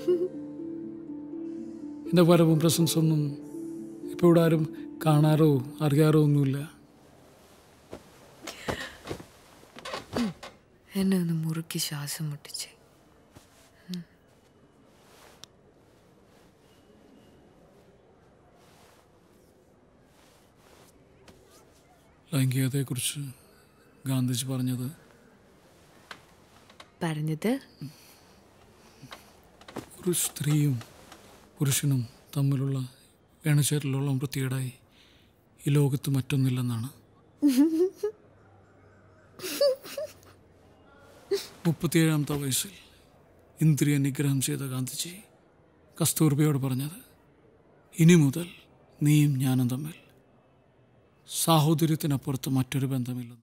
എൻ്റെ വരവും പ്രസൻസ് ഒന്നും ഇപ്പോൾ ഇവിടെ ആരും കാണാറോ അറിയാറോ ഒന്നുമില്ല എന്നെ ഒന്ന് മുറുക്കി ശ്വാസം മുട്ടിച്ച് ലൈംഗികതയെക്കുറിച്ച് ഗാന്ധിജി പറഞ്ഞത് പറഞ്ഞത് ഒരു സ്ത്രീയും പുരുഷനും തമ്മിലുള്ള ഇണചേരലുള്ള വൃത്തികേടായി ഈ ലോകത്ത് മറ്റൊന്നില്ലെന്നാണ് മുപ്പത്തിയേഴാമത്തെ വയസ്സിൽ ഇന്ദ്രിയ നിഗ്രഹം ചെയ്ത ഗാന്ധിജി കസ്തൂർബയോട് പറഞ്ഞത് ഇനി മുതൽ നീയും ഞാനും തമ്മിൽ സാഹോദര്യത്തിനപ്പുറത്ത് മറ്റൊരു ബന്ധമില്ലെന്ന്